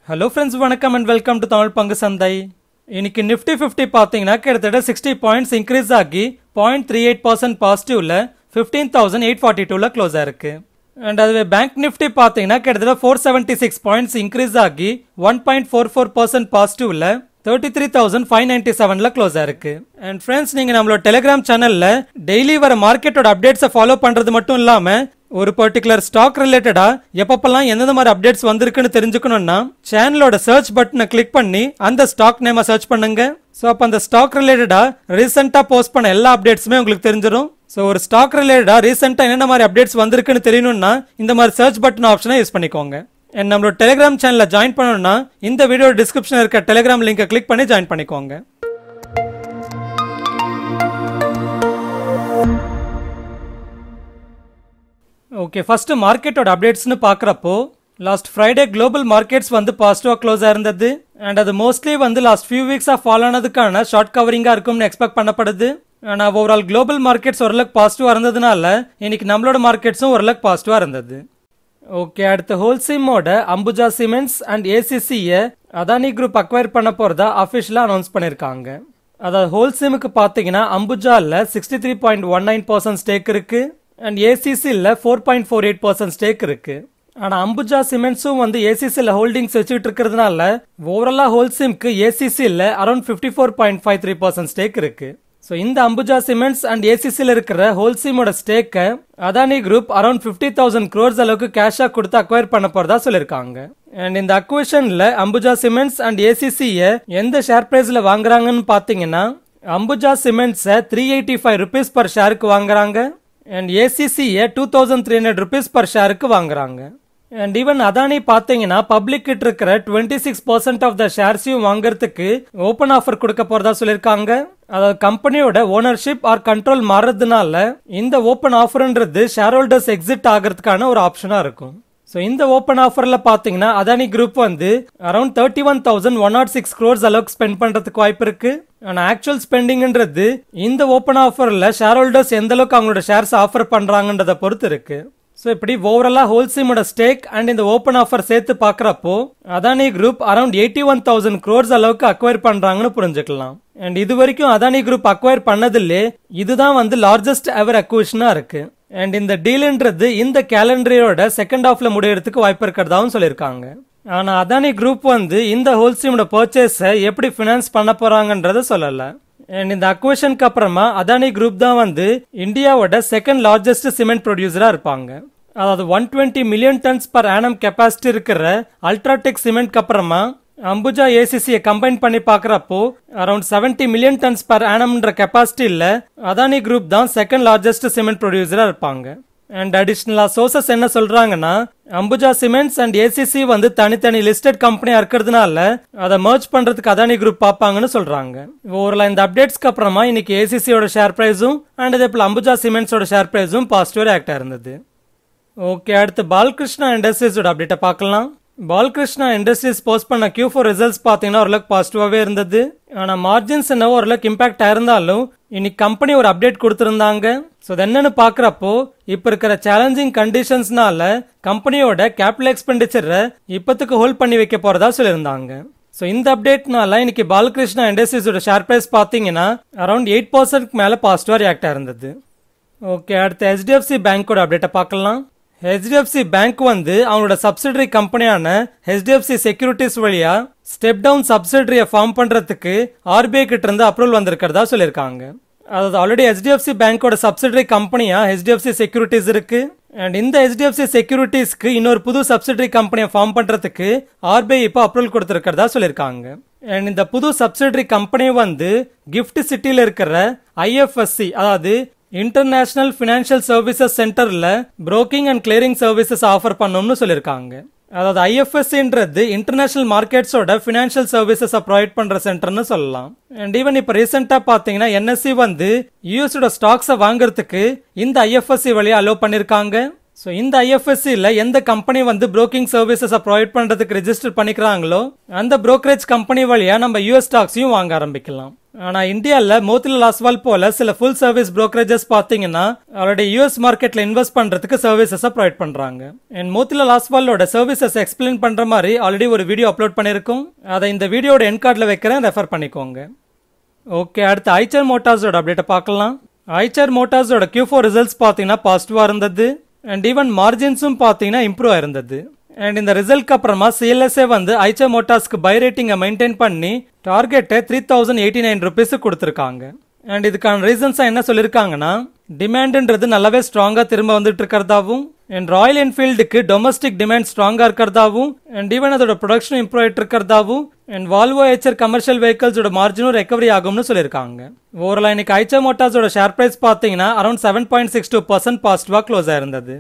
hello friends வணக்கம் and welcome to Tamil பங்கு சந்தை இன்னைக்கு நிஃப்டி ஃபிஃப்டி பார்த்தீங்கன்னா கிட்டத்தட்ட சிக்ஸ்டி பாயிண்ட்ஸ் இன்க்ரீஸ் ஆகி பாயிண்ட் த்ரீ எயிட் பர்சன்ட் பாசிட்டிவ்ல ஃபிஃப்டீன் தௌசண்ட் எயிட் ஃபார்ட்டி டூவில் க்ளோஸ் ஆயிருக்கு அண்ட் அதுவே பேங்க் நிஃப்டி பார்த்தீங்கன்னா கிட்டத்தட்ட four seventy six points increase ஆகி one point four four percent பாசிட்டிவ்ல thirty three thousand five ninety செவனில் க்ளோஸ் ஆயிருக்கு அண்ட் ஃப்ரெண்ட்ஸ் நீங்கள் நம்மளோட டெலிகிராம் சேனலில் டெய்லி வர மார்க்கெட்டோட அப்டேட்ஸை ஃபாலோ பண்ணுறது மட்டும் இல்லாமல் ஒரு பர்டிகுலர் ஸ்டாக் ரிலேட்டடா எப்பப்பெல்லாம் எந்தெந்த மாதிரி அப்டேட்ஸ் வந்திருக்குன்னு தெரிஞ்சுக்கணும்னா சேனலோட சர்ச் பட்டனை கிளிக் பண்ணி அந்த ஸ்டாக் நேமை சர்ச் பண்ணுங்க ஸோ அப்போ அந்த ஸ்டாக் ரிலேட்டடா ரீசெண்டாக போஸ்ட் பண்ண எல்லா அப்டேட்ஸுமே உங்களுக்கு தெரிஞ்சிடும் ஸோ ஒரு ஸ்டாக் ரிலேட்டடா ரீசெண்டாக என்னென்ன மாதிரி அப்டேட்ஸ் வந்திருக்குன்னு தெரியணும்னா இந்த மாதிரி சர்ச் பட்டன் ஆப்ஷனை யூஸ் பண்ணிக்கோங்க அண்ட் நம்மளோட டெலிகிராம் சேனலில் ஜாயின் பண்ணணும்னா இந்த வீடியோ டிஸ்கிரிப்ஷன் இருக்க டெலிகிராம் லிங்கை கிளிக் பண்ணி ஜாயின் பண்ணிக்கோங்க ஓகே ஃபர்ஸ்ட் மார்க்கெட்டோட அப்டேட்ஸ்னு பார்க்குறப்போ லாஸ்ட் ஃப்ரைடே குளோபல் மார்க்கெட்ஸ் வந்து பாசிட்டிவாக க்ளோஸ் ஆயிருந்தது அண்ட் அது மோஸ்ட்லி வந்து லாஸ்ட் ஃபியூ வீக்ஸாக ஃபாலோ ஆனதுக்கான ஷார்ட் கவரிங்காக இருக்கும்னு எக்ஸ்பெக்ட் பண்ணப்படுது ஆனால் ஓவரால் குளோபல் மார்க்கெட்ஸ் ஓரளவுக்கு பாசிட்டிவாக இருந்ததுனால இன்னைக்கு நம்மளோட மார்க்கெட்ஸும் ஓரளவுக்கு பாசிட்டிவாக இருந்தது ஓகே அடுத்து ஹோல்சிமோட அம்புஜா சிமெண்ட்ஸ் அண்ட் ஏசிசியை அதானி குரூப் அக்வயர் பண்ண போகிறதா அஃபிஷியலாக அனௌன்ஸ் பண்ணியிருக்காங்க அதாவது ஹோல்சிமுக்கு பார்த்தீங்கன்னா அம்புஜாவில் sixty three point one nine percent stake இருக்கு அண்ட் ஏசிசியில் four point four eight percent stake இருக்கு ஆனால் அம்புஜா சிமெண்ட்ஸும் வந்து ஏசிசியில் ஹோல்டிங்ஸ் வச்சுட்டு இருக்கிறதுனால ஓவராலாக ஹோல்சிம்க்கு ஏசிசியில் around fifty four point five three percent stake இருக்கு ஸோ இந்த அம்புஜா சிமெண்ட்ஸ் அண்ட் ஏசிசியில் இருக்கிற ஹோல்சிமோட ஸ்டேக்கை Adani group around fifty thousand crores அளவுக்கு கேஷாக கொடுத்து அக்வயர் பண்ண போறதா சொல்லியிருக்காங்க அண்ட் இந்த அக்வேஷன்ல அம்புஜா சிமெண்ட்ஸ் அண்ட் ஏசிசியை எந்த ஷேர் பிரைஸ்ல வாங்குறாங்கன்னு பார்த்தீங்கன்னா அம்புஜா சிமெண்ட்ஸை three eighty five rupees per ஷேருக்கு வாங்குறாங்க அண்ட் ஏசிசியை two thousand three hundred rupees per ஷேருக்கு வாங்குறாங்க அண்ட் ஈவன் அதானி பார்த்தீங்கன்னா பப்ளிக் கிட்ட இருக்கிற twenty six percent of the ஷேர்ஸையும் வாங்குறதுக்கு ஓப்பன் ஆஃபர் கொடுக்க போறதா சொல்லியிருக்காங்க அதாவது கம்பெனியோட ஓனர்ஷிப் ஆர் கண்ட்ரோல் மாறுறதுனால இந்த ஓப்பன் ஆஃபர்ன்றது ஷேர் ஹோல்டர்ஸ் எக்ஸிட் ஆகிறதுக்கான ஒரு ஆப்ஷனா இருக்கும் ஸோ இந்த ஓப்பன் ஆஃபர்ல பாத்தீங்கன்னா அதானி குரூப் வந்து around thirty one thousand one nought six crores அளவுக்கு ஸ்பெண்ட் பண்றதுக்கு வாய்ப்பு இருக்கு ஆனா ஆக்சுவல் ஸ்பெண்டிங்ன்றது இந்த ஓப்பன் ஆஃபர்ல ஷேர் ஹோல்டர்ஸ் எந்த அளவுக்கு அவங்களோட ஷேர்ஸ் ஆஃபர் பண்றாங்கன்றத பொறுத்து இருக்கு ஸோ இப்படி ஓவராலா ஹோல்சீமோட ஸ்டேக் அண்ட் இந்த ஓப்பன் ஆஃபர் சேர்த்து பார்க்குறப்போ Adani group around eighty one thousand crores அளவுக்கு அக்வயர் பண்றாங்கன்னு புரிஞ்சுக்கலாம் அண்ட் இது வரைக்கும் அதானி குரூப் அக்வயர் பண்ணதில்லே இதுதான் வந்து லார்ஜஸ்ட் எவர் அக்விஷனா இருக்கு அண்ட் இந்த டீல்ன்றது இந்த கேலண்டரோட செகண்ட் ஹாஃப்ல முடியறதுக்கு வாய்ப்பு இருக்கிறதாவும் சொல்லியிருக்காங்க ஆனா அதானி குரூப் வந்து இந்த ஹோல்சீமோட பர்ச்சேஸை எப்படி ஃபினான்ஸ் பண்ண போறாங்கன்றத சொல்லல அண்ட் இந்த அக்வேஷனுக்கு அப்புறமா அதானி குரூப் தான் வந்து இந்தியாவோட செகண்ட் லார்ஜஸ்ட் சிமெண்ட் ப்ரொடியூசரா இருப்பாங்க அதாவது one twenty million tons per annum capacity இருக்கிற அல்ட்ராடெக் சிமெண்ட்க்கு அப்புறமா அம்புஜா ஏசிசியை கம்பைன் பண்ணி பார்க்குறப்போ around seventy million tons per ஆனம்ன்ற கெப்பாசிட்டியில் அதானி குரூப் தான் செகண்ட் லார்ஜஸ்ட் சிமெண்ட் ப்ரொடியூசராக இருப்பாங்க அண்ட் அடிஷ்னலாக சோர்சஸ் என்ன சொல்றாங்கன்னா அம்புஜா சிமெண்ட்ஸ் அண்ட் ஏசிசி வந்து தனித்தனி லிஸ்டட் கம்பெனியா இருக்கிறதுனால அதை மர்ச் பண்றதுக்கு அதானி குரூப் பார்ப்பாங்கன்னு சொல்றாங்க ஓவரலா இந்த அப்டேட்ஸ்க்கு அப்புறமா இன்னைக்கு ஏசிசியோட ஷேர் பிரைஸும் அண்ட் இதே போல அம்புஜா சிமெண்ட்ஸோட ஷேர் பிரைஸும் பாசிட்டிவ் ஆக்டா இருந்தது ஓகே அடுத்து பால்கிருஷ்ணா இண்டஸ்ட்ரீஸோட அப்டேட்டை பார்க்கலாம் பால்கிருஷ்ணா இண்டஸ்ட்ரீஸ் போஸ்ட் பண்ண கியூ ஃபோர் ரிசல்ட்ஸ் பார்த்தீங்கன்னா ஓரளவுக்கு பாசிட்டிவாகவே இருந்தது ஆனால் மார்ஜின்ஸ் என்னவோ ஓரளவுக்கு இம்பாக்ட் ஆயிருந்தாலும் இன்னைக்கு கம்பெனி ஒரு அப்டேட் கொடுத்துருந்தாங்க ஸோ அது என்னன்னு பார்க்குறப்போ இப்போ இருக்கிற சேலஞ்சிங் கண்டிஷன்ஸ்னால கம்பெனியோட கேபிட்டல் எக்ஸ்பெண்டிச்சரை இப்போத்துக்கு ஹோல்ட் பண்ணி வைக்க போறதா சொல்லியிருந்தாங்க ஸோ இந்த அப்டேட்னால இன்னைக்கு பாலகிருஷ்ணா இண்டஸ்ட்ரீஸோட ஷேர் பிரைஸ் பார்த்தீங்கன்னா அரௌண்ட் எயிட் பர்சன்ட் மேலே பாசிட்டிவாக ரியாக்ட் இருந்தது ஓகே அடுத்து ஹெச்டிஎஃப்சி பேங்கோட அப்டேட்டை பார்க்கலாம் ஹெச்டிஎஃப்சி பேங்க் வந்து அவங்களோட சப்சிடரி கம்பெனியான ஹெச்டிஎஃப்சி செக்யூரிட்டிஸ் வழியா ஸ்டெப் டவுன் சப்சிடரியை ஃபார்ம் பண்றதுக்கு ஆர்பிஐ கிட்ட இருந்து அப்ரூவல் வந்திருக்கிறதா சொல்லியிருக்காங்க அதாவது ஆல்ரெடி ஹெச்டிஎஃப்சி பேங்கோட சப்சிடரி கம்பெனியா ஹெச்டிஎஃப்சி செக்யூரிட்டிஸ் இருக்கு அண்ட் இந்த ஹெச்டிஎஃப்சி செக்யூரிட்டிஸ்க்கு இன்னொரு புது சப்சிடரி கம்பெனியை ஃபார்ம் பண்றதுக்கு ஆர்பிஐ இப்போ அப்ரூவல் கொடுத்திருக்கிறதா சொல்லியிருக்காங்க அண்ட் இந்த புது சப்சிடரி கம்பெனி வந்து கிஃப்ட் சிட்டியில் இருக்கிற ஐஎஃப்எஸ்சி அதாவது இன்டர்நேஷனல் ஃபினான்ஷியல் சர்வீசஸ் சென்டர்ல broking and clearing services offer பண்ணணும்னு சொல்லியிருக்காங்க அதாவது ஐஎஃப்எஸ்சின்றது இன்டர்நேஷனல் மார்க்கெட்ஸோட ஃபினான்ஷியல் சர்வீசஸை ப்ரொவைட் பண்ற சென்டர்னு சொல்லலாம் அண்ட் ஈவன் இப்போ ரீசெண்டாக பார்த்தீங்கன்னா என்எஸ்சி வந்து யூஎஸோட ஸ்டாக்ஸை வாங்குறதுக்கு இந்த ஐஎஃப்எஸ்சி வழியாக அலோவ் பண்ணியிருக்காங்க ஸோ இந்த ஐஎஃப்எஸ்சியில் எந்த கம்பெனி வந்து புரோக்கிங் சர்வீசஸை ப்ரொவைட் பண்ணுறதுக்கு ரெஜிஸ்டர் பண்ணிக்கிறாங்களோ அந்த brokerage கம்பெனி வழியாக நம்ம யூஎஸ் ஸ்டாக்ஸையும் வாங்க ஆரம்பிக்கலாம் ஆனால் இந்தியாவில் மோத்திலால் அஸ்வால் போல சில ஃபுல் சர்வீஸ் brokerages பார்த்தீங்கன்னா ஆல்ரெடி யூஎஸ் மார்க்கெட்டில் இன்வெஸ்ட் பண்ணுறதுக்கு சர்வீசஸை ப்ரொவைட் பண்ணுறாங்க அண்ட் மோத்திலால் அஸ்வாலோட சர்வீசஸ் எக்ஸ்பிளைன் பண்ணுற மாதிரி ஆல்ரெடி ஒரு வீடியோ அப்லோட் பண்ணியிருக்கோம் அதை இந்த வீடியோட என் கார்டில் வைக்கிறேன் ரெஃபர் பண்ணிக்கோங்க ஓகே அடுத்து ஐச்சர் மோட்டார்ஸோட அப்டேட்டை பார்க்கலாம் ஐச்சர் மோட்டார்ஸோட Q4 ஃபோர் ரிசல்ட்ஸ் பார்த்தீங்கன்னா பாசிட்டிவாக இருந்தது அண்ட் ஈவன் மார்ஜின்ஸும் பார்த்தீங்கன்னா இம்ப்ரூவ் ஆயிருந்தது அண்ட் இந்த ரிசல்ட்க்கு அப்புறமா சிஎல்எஸ்ஏ வந்து ஐச்சர் மோட்டார்ஸ்க்கு பை ரேட்டிங்கை மெயின்டைன் பண்ணி டார்கெட்டை த்ரீ தௌசண்ட் எயிட்டி நைன் ருபீஸுக்கு கொடுத்துருக்காங்க அண்ட் இதுக்கான ரீசன்ஸாக என்ன சொல்லியிருக்காங்கன்னா டிமாண்டுன்றது நல்லாவே ஸ்ட்ராங்காக திரும்ப வந்துட்டு இருக்கிறதாவும் அண்ட் ராயல் என்ஃபீல்டுக்கு டொமஸ்டிக் டிமாண்ட் ஸ்ட்ராங்காக இருக்கிறதாவும் அண்ட் ஈவன் அதோட ப்ரொடக்ஷன் இம்ப்ரூவ் ஆயிட்டு இருக்கிறதாவும் அண்ட் வால்வோ ஹெச்சர் கமர்ஷியல் வெஹிக்கல்ஸோட மார்ஜினும் ரெக்கவரி ஆகும்னு சொல்லியிருக்காங்க ஓவரால் இன்னைக்கு ஐச்சர் மோட்டார்ஸோட ஷேர் பிரைஸ் பார்த்தீங்கன்னா around seven point six two percent பாசிட்டிவாக க்ளோஸ் ஆயிருந்தது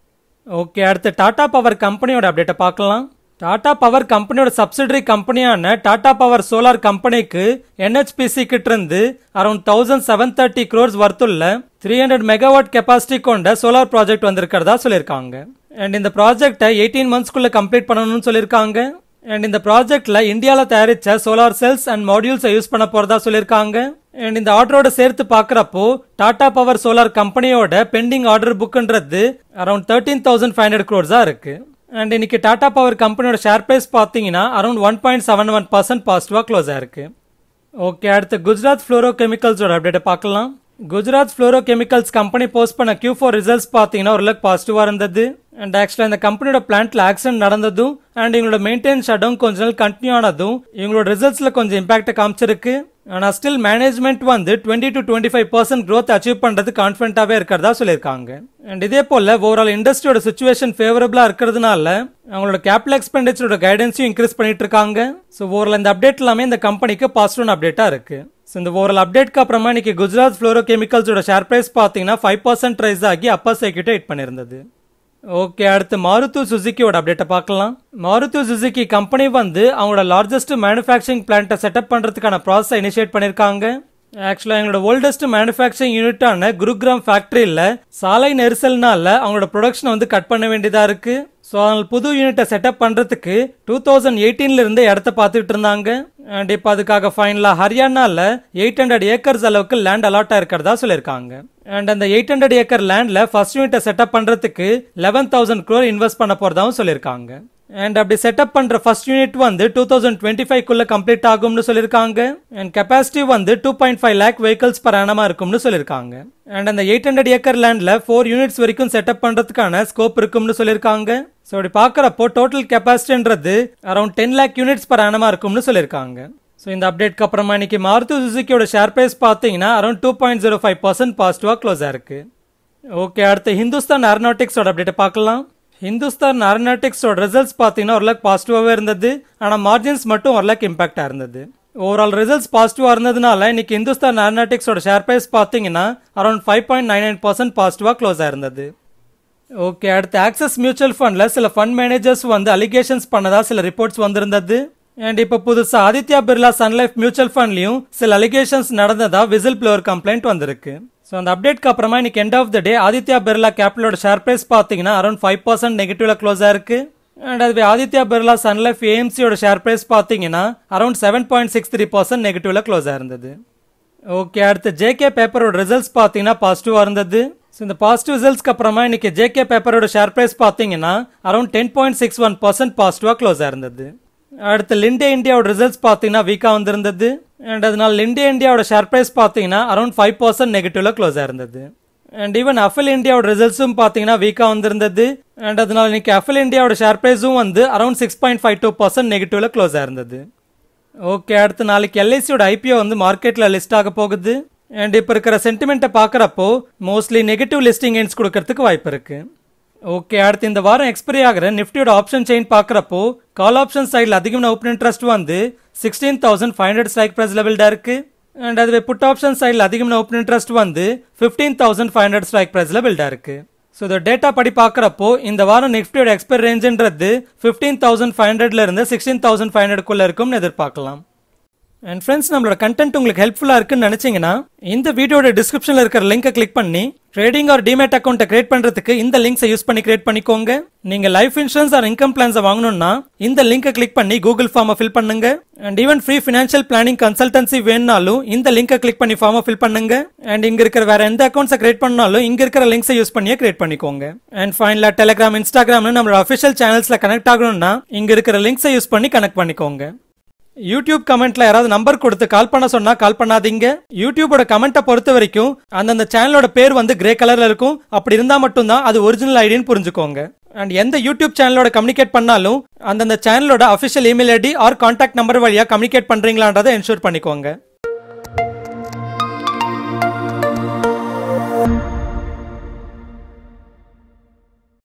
ஓகே அடுத்து டாடா பவர் கம்பெனியோட அப்டேட்டை பார்க்கலாம் டாடா பவர் கம்பெனியோட சப்சிடரி கம்பெனியான டாடா பவர் சோலார் கம்பெனிக்கு என்ஹெச்பிசி கிட்ட இருந்து around thousand seven thirty crores வர்த்துள்ள த்ரீ ஹண்ட்ரட் மெகாவாட் கெப்பாசிட்டி கொண்ட சோலார் ப்ராஜெக்ட் வந்திருக்கிறதா சொல்லியிருக்காங்க அண்ட் இந்த ப்ராஜெக்டை எயிட்டீன் மந்த்ஸ்க்குள்ள கம்ப்ளீட் பண்ணணும்னு சொல்லியிருக்காங்க அண்ட் இந்த ப்ராஜெக்ட்ல இந்தியாவில் தயாரிச்ச சோலார் செல்ஸ் அண்ட் மாடியூல்ஸை யூஸ் பண்ண போறதா சொல்லியிருக்காங்க அண்ட் இந்த ஆர்டரோட சேர்த்து பார்க்குறப்போ டாடா பவர் சோலார் கம்பெனியோட பெண்டிங் ஆர்டர் புக்குன்றது around thirteen thousand five hundred க்ரோர்ஸாக இருக்கு அண்ட் இன்னைக்கு டாடா பவர் கம்பெனியோட ஷேர் பிரைஸ் பார்த்தீங்கன்னா around one point seven one percent பாசிட்டிவாக க்ளோஸ் ஆயிருக்கு ஓகே அடுத்து குஜராத் ஃப்ளோரோ கெமிக்கல்ஸோட அப்டேட்டை பார்க்கலாம் Gujarat fluoro chemicals company post பண்ண Q4 ஃபோர் ரிசல்ட்ஸ் பார்த்தீங்கன்னா ஓரளவுக்கு பாசிட்டிவாக இருந்தது அண்ட் ஆக்சுவலாக இந்த கம்பெனியோட பிளான்ட்ல ஆக்சிடென்ட் நடந்ததும் அண்ட் இவங்களோட மெயின்டைன் ஷட்டும் கொஞ்ச நாள் கண்டினியூ ஆனதும் இவங்களோட ரிசல்ட்ஸில் கொஞ்சம் இம்பாக்டை காமிச்சிருக்கு ஆனால் ஸ்டில் மேனேஜ்மெண்ட் வந்து twenty to twenty five percent growth achieve பண்ணுறது கான்ஃபிடென்ட்டாகவே இருக்கிறதா சொல்லியிருக்காங்க அண்ட் இதே போல் ஓவரால் இண்டஸ்ட்ரியோட சுச்சுவேஷன் ஃபேவரபிளாக இருக்கிறதுனால அவங்களோட கேபிட்டல் எக்ஸ்பெண்டிச்சரோட கைடன்ஸையும் இன்க்ரீஸ் பண்ணிட்டு இருக்காங்க ஸோ ஓவரால் இந்த அப்டேட் எல்லாமே இந்த கம்பெனிக்கு பாசிட்டிவ் அப்டேட்டாக இருக்கு ஸோ இந்த ஓவரால் அப்டேட்க்கு அப்புறமா இன்னைக்கு குஜராத் ஃப்ளோரோ கெமிக்கல்ஸோட ஷேர் பிரைஸ் பார்த்தீங்கன்னா ஃபைவ் பர்சன்ட் ரைஸ் ஆகி அப்பா சைக்கிட்ட ஹிட் பண்ணியிருந்தது ஓகே அடுத்து மாருத்து சுசுக்கியோட அப்டேட்டை பார்க்கலாம் மாருத்து சுசுகி கம்பெனி வந்து அவங்களோட லார்ஜஸ்ட் மேனுஃபேக்சரிங் பிளான்ட்டை செட்டப் பண்ணுறதுக்கான ப்ராசஸை இனிஷியேட் பண்ணியிருக்காங்க ஆக்சுவலாக எங்களோட ஓல்டஸ்ட் மேனுஃபேக்சரிங் யூனிட்டான குருகிராம் ஃபேக்டரியில் சாலை நெரிசல்னால அவங்களோட ப்ரொடக்ஷனை வந்து கட் பண்ண வேண்டியதாக இருக்கு ஸோ அவங்க புது யூனிட்டை செட்டப் பண்ணுறதுக்கு டூ தௌசண்ட் எயிட்டீன்ல இருந்து இடத்த பார்த்துட்டு இருந்தாங்க அண்ட் இப்போ அதுக்காக ஃபைனலாக ஹரியானால எயிட் ஹண்ட்ரட் ஏக்கர்ஸ் அளவுக்கு லேண்ட் அலாட் இருக்கிறதா சொல்லியிருக்காங்க அண்ட் அந்த எயிட் ஹண்ட்ரட் ஏக்கர் லேண்ட்ல ஃபர்ஸ்ட் யூனிட்டை செட்டப் பண்ணுறதுக்கு லெவன் தௌசண்ட் க்ரோர் இன்வெஸ்ட் பண்ண போகிறதாவும் சொல்லியிருக்காங்க அண்ட் அப்படி செட்டப் பண்ற ஃபர்ஸ்ட் யூனிட் வந்து டூ தௌசண்ட் டுவெண்ட்டி ஃபைவ் குள்ள கம்ப்ளீட் ஆகும்னு சொல்லியிருக்காங்க அண்ட் கெப்பாசிட்டி வந்து two point five lakh vehicles per ஆனமா இருக்கும்னு சொல்லியிருக்காங்க அண்ட் அந்த எயிட் ஹண்ட்ரட் ஏக்கர் லேண்ட்ல ஃபோர் யூனிட்ஸ் வரைக்கும் செட்டப் பண்றதுக்கான ஸ்கோப் இருக்கும்னு சொல்லியிருக்காங்க ஸோ அப்படி பார்க்குறப்போ டோட்டல் கெப்பாசிட்டின்றது around ten lakh units per ஆனமா இருக்கும்னு சொல்லியிருக்காங்க ஸோ இந்த அப்டேட்க்கு அப்புறமா இன்னைக்கு மாருதி சுசுக்கியோட ஷேர் பிரைஸ் பார்த்தீங்கன்னா around two point zero five percent பாசிட்டிவாக க்ளோஸ் ஆயிருக்கு ஓகே அடுத்து ஹிந்துஸ்தான் ஏரோநாட்டிக்ஸோட அப்டேட்டை பார்க்கலாம் ஹிந்துஸ்தான் ஏரோநாட்டிக்ஸோட ரிசல்ட்ஸ் பார்த்தீங்கன்னா ஓரளவுக்கு பாசிட்டிவாகவே இருந்தது ஆனால் மார்ஜின்ஸ் மட்டும் ஓரளவுக்கு இம்பாக்டாக இருந்தது ஓவரால் ரிசல்ட்ஸ் பாசிட்டிவாக இருந்ததுனால இன்னைக்கு ஹிந்துஸ்தான் ஏரோநாட்டிக்ஸோட ஷேர் பிரைஸ் பார்த்தீங்கன்னா around five point nine nine percent பாசிட்டிவாக க்ளோஸ் ஆயிருந்தது ஓகே அடுத்து ஆக்சஸ் மியூச்சுவல் ஃபண்டில் சில ஃபண்ட் மேனேஜர்ஸ் வந்து அலிகேஷன்ஸ் பண்ணதா சில ரிப்போர்ட்ஸ் வந்திருந்தது அண்ட் இப்போ புதுசா ஆதித்யா பிர்லா சன்லைஃப் மியூச்சுவல் ஃபண்ட்லயும் சில அலிகேஷன்ஸ் நடந்ததா விசில் ப்ளோவர் கம்ப்ளைண்ட் வந்திருக்கு ஸோ அந்த அப்டேட்க்கு அப்புறமா இன்னைக்கு end of the day Aditya Birla கேபிட்டலோட ஷேர் பிரைஸ் பார்த்தீங்கன்னா அரௌண்ட் ஃபைவ் பர்சன்ட் நெகட்டிவ்ல க்ளோஸ் ஆயிருக்கு அண்ட் அதுவே ஆதித்யா பிர்லா சன்லைஃப் ஏஎம்சியோட ஷேர் பிரைஸ் பார்த்தீங்கன்னா around seven point six three percent நெகட்டிவ்ல க்ளோஸ் ஆயிருந்தது ஓகே அடுத்து ஜேகே பேப்பரோட ரிசல்ட்ஸ் பார்த்தீங்கன்னா பாசிட்டிவாக இருந்தது ஸோ இந்த பாசிட்டிவ் ரிசல்ட்ஸ்க்கு அப்புறமா இன்னைக்கு ஜேகே பேப்பரோட ஷேர் பிரைஸ் பார்த்தீங்கன்னா around ten point six one percent பாசிட்டிவாக க்ளோஸ் ஆயிருந்தது அடுத்து லிண்டே இந்தியாவோட ரிசல்ட்ஸ் பார்த்தீங்கன்னா வீக்காக வந்திருந்தது அண்ட் அதனால லிண்டே இந்தியாவோட ஷேர் பிரைஸ் பார்த்தீங்கன்னா அரௌண்ட் ஃபைவ் பர்சன்ட் நெகட்டிவ்ல க்ளோஸ் ஆயிருந்தது அண்ட் ஈவன் அஃபில் இந்தியாவோட ரிசல்ட்ஸும் பார்த்தீங்கன்னா வீக்காக வந்திருந்தது அண்ட் அதனால இன்னைக்கு அஃபில் இந்தியாவோட ஷேர் பிரைஸும் வந்து around six point five two percent நெகட்டிவ்ல க்ளோஸ் ஆயிருந்தது ஓகே அடுத்து நாளைக்கு எல்ஐசியோட ஐபிஓ வந்து மார்க்கெட்டில் லிஸ்ட் ஆக போகுது அண்ட் இப்போ இருக்கிற சென்டிமெண்ட்டை பார்க்குறப்போ மோஸ்ட்லி நெகட்டிவ் லிஸ்டிங் எண்ட்ஸ் கொடுக்கறதுக்கு வாய்ப்பு இருக்கு ஓகே அடுத்து இந்த வாரம் எக்ஸ்பைரி ஆகிற நிஃப்டியோட ஆப்ஷன் செயின் பார்க்குறப்போ கால் ஆப்ஷன் சைடில் அதிகமான ஓப்பன் இன்ட்ரெஸ்ட் வந்து sixteen thousand five hundred strike price லெவல்டா இருக்கு அண்ட் அதுவே புட் ஆப்ஷன் சைடில் அதிகமான ஓப்பன் இன்ட்ரெஸ்ட் வந்து fifteen thousand five hundred strike ப்ரைஸில் பில்டா இருக்கு ஸோ இந்த டேட்டா படி பார்க்குறப்போ இந்த வாரம் நிஃப்டியோட எக்ஸ்பைரி ரேஞ்சுன்றது ஃபிஃப்டீன் தௌசண்ட் ஃபைவ் ஹண்ட்ரட்ல இருந்து சிக்ஸ்டீன் தௌசண்ட் ஃபைவ் ஹண்ட்ரட்குள்ள இருக்கும்னு எதிர்பார்க்கலாம் அண்ட் ஃப்ரெண்ட்ஸ் நம்மளோட கண்டென்ட் உங்களுக்கு ஹெல்ப்ஃபுல்லா இருக்குன்னு நினைச்சீங்கன்னா இந்த வீடியோட டிஸ்கிரிப்ஷன்ல இருக்கிற லிங்கை கிளிக் பண்ணி ட்ரேடிங் ஆர் டிமேட் அக்கௌண்ட்டை கிரியேட் பண்றதுக்கு இந்த லிங்க்ஸை யூஸ் பண்ணி கிரியேட் பண்ணிக்கோங்க நீங்க லைஃப் இன்சூரன்ஸ் ஆர் இன்கம் பிளான்ஸை வாங்கணும்னா இந்த லிங்கை கிளிக் பண்ணி கூகுள் ஃபார்மை ஃபில் பண்ணுங்க and even free financial planning consultancy வேணுனாலும் இந்த லிங்கை கிளிக் பண்ணி ஃபார்மை ஃபில் பண்ணுங்க அண்ட் இங்க இருக்கிற வேற எந்த அக்கௌண்ட்ஸை கிரியேட் பண்ணாலும் இங்க இருக்கிற லிங்க்ஸை யூஸ் பண்ணியே கிரியேட் பண்ணிக்கோங்க அண்ட் ஃபைனலா டெலிகிராம் இன்ஸ்டாகிராம்னு நம்மளோட அஃபிஷியல் சேனல்ஸ்ல கனெக்ட் ஆகணும்னா இங்க இருக்கிற லிங்க்ஸை யூஸ் பண்ணி கனெக்ட் பண்ணிக்கோங்க யூடியூப் கமெண்ட்ல யாராவது நம்பர் கொடுத்து கால் பண்ண சொன்னா கால் பண்ணாதீங்க யூடியூபோட கமெண்ட்டை பொறுத்த வரைக்கும் அந்தந்த சேனலோட பேர் வந்து கிரே கலர்ல இருக்கும் அப்படி இருந்தா மட்டும்தான் அது ஒரிஜினல் ஐடின்னு புரிஞ்சுக்கோங்க அண்ட் எந்த யூடியூப் சேனலோட கம்யூனிகேட் பண்ணாலும் அந்தந்த சேனலோட official email ID or contact number வழியா கம்யூனிகேட் பண்றீங்களான்றதை என்ஷூர் பண்ணிக்கோங்க